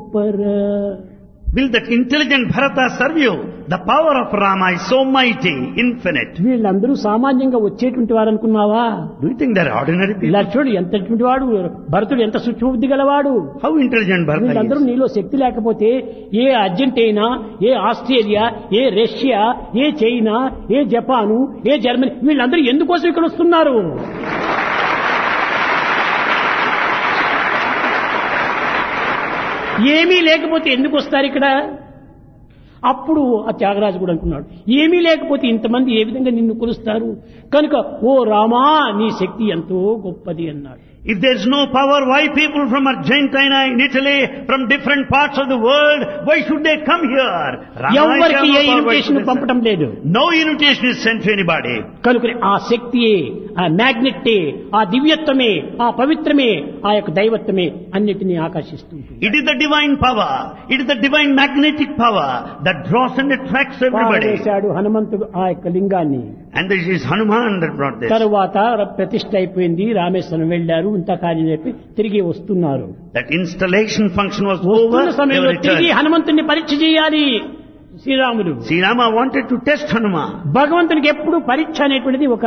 గొప్పరా Will that intelligent Bharata serve you? The power of Rama is so mighty, infinite. వీళ్ళందరూ సామాన్యంగా వచ్చేటువంటి వారు అనుకున్నావా Do you think they're ordinary people? లక్ష్మణుడు ఎంతటువంటి వాడు భరతుడు ఎంత సూక్ష్మబుద్ధి గలవాడు How intelligent Bharata వీళ్ళందరూ is? నీలో శక్తి లేకపోతే ఏ అర్జెంటీనా ఏ ఆస్ట్రేలియా ఏ రష్యా ఏ చైనా ఏ జపాను ఏ జర్మనీ వీళ్ళందరూ ఎందుకోసం ఇక్కడ వస్తున్నారు ఏమీ లేకపోతే ఎందుకు వస్తారు ఇక్కడ అప్పుడు ఆ త్యాగరాజు కూడా అనుకున్నాడు ఏమీ లేకపోతే ఇంతమంది ఏ విధంగా నిన్ను కొలుస్తారు కనుక ఓ రామా నీ శక్తి ఎంతో గొప్పది అన్నాడు If there's no power, why people from Argentina, in Italy, from different parts of the world, why should they come here? Rama is ఎవరికి ఏ Rama, why invitation should they పంపడం send? లేదు No invitation is sent to anybody. కనుక ఆ శక్తియే ఆ మ్యాగ్నెట్టే ఆ దివ్యత్వమే ఆ పవిత్రమే ఆ యొక్క దైవత్వమే అన్నిటినీ ఆకర్షిస్తుంది It is the divine power. It is the divine magnetic power that draws and attracts everybody. పారవేశాడు హనుమంతుడు ఆ యొక్క లింగాన్ని And this is Hanuman that brought this. తరువాత ప్రతిష్ట అయిపోయింది రామేశ్వరం వెళ్లారు ఇంత కార్యం చెప్పి తిరిగి వస్తున్నారు That installation function was over. వస్తున్న They సమయంలో were తిరిగి returned. హనుమంతుడిని పరీక్ష చేయాలి శ్రీరాముడు Sri Rama wanted to test Hanuman. భగవంతునికి ఎప్పుడు పరీక్ష అనేటువంటిది ఒక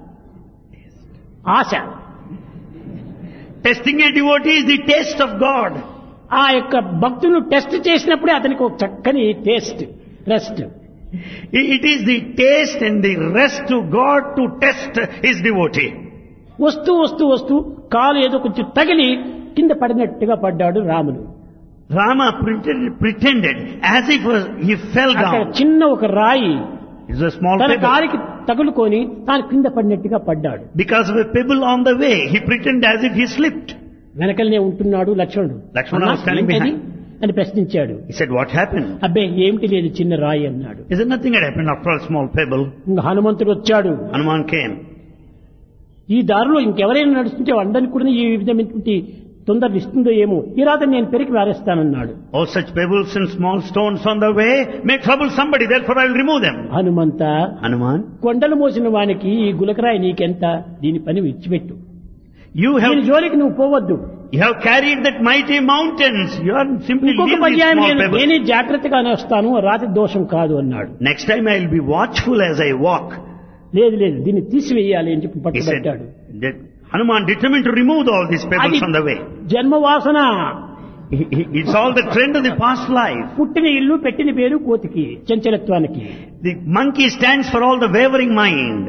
ఆశ Testing a devotee is the test of God. ఆ యొక్క భక్తులను టెస్ట్ చేసినప్పుడే అతనికి ఒక చక్కని taste rest I- It is the taste and the rest to God to test his devotee. వస్తూ వస్తూ వస్తూ కాలు ఏదో కొంచెం తగిలి కింద పడినట్టుగా పడ్డాడు రాముడు Rama pretended, pretended as if was, he fell అక్కడ down. చిన్న ఒక రాయి It's a small తన pebble. కాలికి తగులుకొని తాను కింద పడినట్టుగా పడ్డాడు Because of a pebble on the way, he pretended as if he slipped. వెనకలనే ఉంటున్నాడు లక్ష్మణుడు లక్ష్మణ అన్నా, was standing ఏంటది? behind. అని ప్రశ్నించాడు He said, what happened? అబ్బే ఏమిటి లేదు చిన్న రాయి అన్నాడు He said, nothing had happened after all, small pebble. ఇంకా హనుమంతుడు వచ్చాడు Hanuman came. ఈ దారిలో ఇంకెవరైనా నడుస్తుంటే అందరికి కూడా ఈ విధమైనటువంటి తొందర ఇస్తుందో ఏమో ఈ రాత నేను పెరిగి వారేస్తానన్నాడు All such pebbles and small stones on the way may trouble somebody, therefore I will remove them. Hanumantha Hanuman, కొండలు మోసిన వానికి ఈ గులకరాయి నీకెంత దీని పని విడిచిపెట్టు you have, దీని జోలికి నువ్వు పోవద్దు you have carried that mighty mountains. You are simply ఇంకొక leave these పర్యాయం small నేను pebbles. నేనే జాగ్రత్తగానే వస్తాను రాతి దోషం కాదు అన్నాడు Next time I will be watchful as I walk. లేదు లేదు దీన్ని తీసివేయాలి అని చెప్పి He said, పట్టుబట్టాడు that Hanuman determined to remove all these అది pebbles on the way. జన్మవాసన He- he- It's all the trend of the past life. పుట్టిన ఇల్లు పెట్టిన పేరు కోతికి చంచలత్వానికి The monkey stands for all the wavering mind.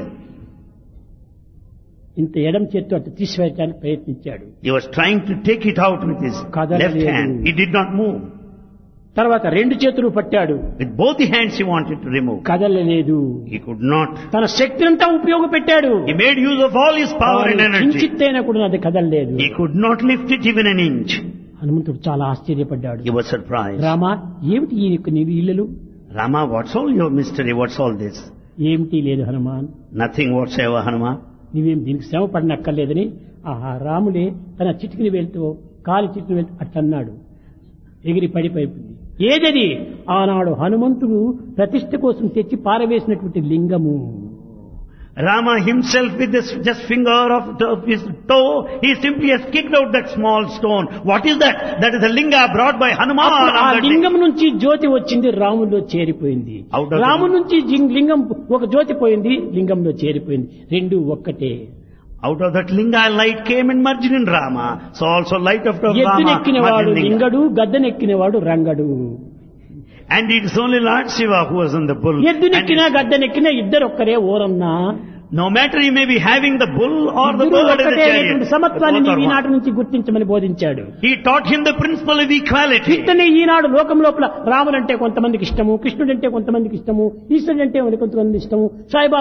ఇంత ఎడం చేత్తో అటు తీసివేయడానికి ప్రయత్నించాడు He was trying to take it out with his కదలలేదు. left hand. He did not move. తర్వాత రెండు చేతులు పట్టాడు With both the hands he wanted to remove. కదలలేదు He could not. తన శక్తినంతా ఉపయోగపెట్టాడు He made use of all his power and energy. కించిత్తైనా కూడా అది కదలలేదు He could not lift it even an inch. హనుమంతుడు చాలా ఆశ్చర్యపడ్డాడు He was surprised. రామా ఏమిటి ఈ యొక్క నీ ఇల్లులు Rama, what's all your mystery? What's all this? ఏమిటి లేదు హనుమాన్ Nothing whatsoever, Hanuman. నువ్వేం దీనికి శ్రమ పడనక్కర్లేదని ఆ రాములే తన చిటికిని వెళ్తూ కాలి చిటికిని వెళ్తూ అట్లన్నాడు ఎగిరి పడిపోయింది ఏదది ఆనాడు హనుమంతుడు ప్రతిష్ఠ కోసం తెచ్చి పారవేసినటువంటి లింగము Rama himself with this just finger of, of his toe, he simply has kicked out that small stone. What is that? That is the linga brought by Hanuman అప్పుడు ఆ on that day. లింగం నుంచి జ్యోతి వచ్చింది రాముల్లో చేరిపోయింది Out of the- రాము నుంచి gym- లింగం ఒక జ్యోతి పోయింది లింగంలో చేరిపోయింది రెండు ఒక్కటే Out of that linga light came and merged in Rama. So also light of the Rama ఎత్తునెక్కినవాడు merged in linga. Lingadu గద్దెనెక్కినవాడు Rangadu And it is only Lord Shiva who was on the bull. And ఎద్దునెక్కినా గద్దెనెక్కినా ఇద్దరు ఒక్కరే ఓరన్నా no matter he may be having the bull or the ఇద్దరూ bird in the ఒక్కటే అనేటువంటి chariot, సమత్వాన్ని both are నీవు one. ఈనాటి నుంచి గుర్తించమని బోధించాడు he taught him the principle of equality. ఇతనే ఈనాడు లోకం లోపల రాముడంటే కొంతమందికి ఇష్టము కృష్ణుడంటే కొంతమందికి ఇష్టము ఈశ్వరుడంటే కొంతమంది ఇష్టము సాయిబాబా